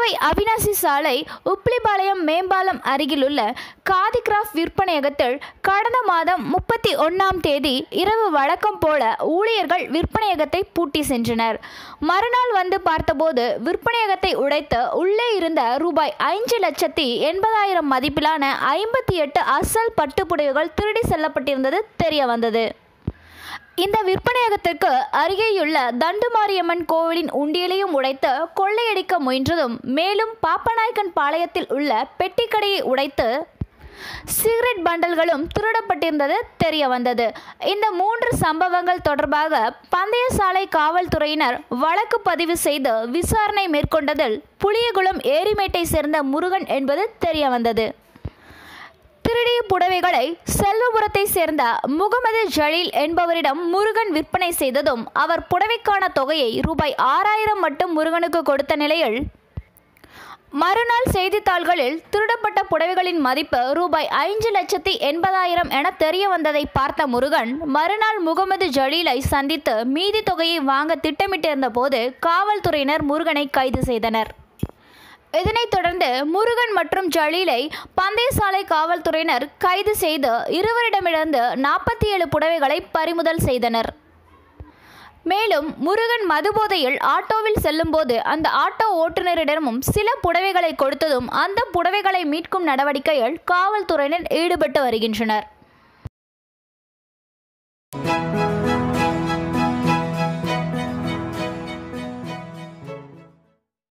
கோவை அவினாசி சாலை உப்ளிபாளையம் மேம்பாலம் அருகிலுள்ள காதிகிராஃப்ட் விற்பனையகத்தில் கடந்த மாதம் முப்பத்தி ஒன்றாம் தேதி இரவு வழக்கம் போல ஊழியர்கள் விற்பனையகத்தை பூட்டி சென்றனர் மறுநாள் வந்து பார்த்தபோது விற்பனையகத்தை உடைத்து உள்ளே இருந்த ரூபாய் ஐந்து லட்சத்தி எண்பதாயிரம் மதிப்பிலான ஐம்பத்தி எட்டு அசல் பட்டுப்புடவைகள் திருடி செல்லப்பட்டிருந்தது தெரிய வந்தது இந்த விற்பனையகத்திற்கு அருகேயுள்ள தண்டுமாரியம்மன் கோவிலின் உண்டியலையும் உடைத்து கொள்ளையடிக்க முயன்றதும் மேலும் பாப்பநாயக்கன் பாளையத்தில் உள்ள பெட்டிக்கடையை உடைத்து சிகரெட் பண்டல்களும் திருடப்பட்டிருந்தது தெரிய வந்தது இந்த மூன்று சம்பவங்கள் தொடர்பாக பந்தயசாலை காவல்துறையினர் வழக்கு பதிவு செய்து விசாரணை மேற்கொண்டதில் புளியகுளம் ஏரிமேட்டை சேர்ந்த முருகன் என்பது தெரிய வந்தது திருடிய புடவைகளை செல்வபுரத்தை சேர்ந்த முகமது ஜலீல் என்பவரிடம் முருகன் விற்பனை செய்ததும் அவர் புடவைக்கான தொகையை ரூபாய் ஆறாயிரம் மட்டும் முருகனுக்கு கொடுத்த நிலையில் மறுநாள் செய்தித்தாள்களில் திருடப்பட்ட புடவைகளின் மதிப்பு ரூபாய் ஐந்து லட்சத்தி எண்பதாயிரம் என தெரிய வந்ததை பார்த்த முருகன் மறுநாள் முகமது ஜலீலை சந்தித்து மீதி தொகையை வாங்க திட்டமிட்டிருந்த போது காவல்துறையினர் முருகனை கைது செய்தனர் இதனைத் தொடர்ந்து முருகன் மற்றும் ஜலீலை பந்தயசாலை காவல்துறையினர் கைது செய்து இருவரிடமிருந்து நாற்பத்தி ஏழு புடவைகளை பறிமுதல் செய்தனர் மேலும் முருகன் மதுபோதையில் ஆட்டோவில் செல்லும்போது அந்த ஆட்டோ ஓட்டுநரிடமும் சில புடவைகளை கொடுத்ததும் அந்த புடவைகளை மீட்கும் நடவடிக்கையில் காவல்துறையினர் ஈடுபட்டு வருகின்றனர்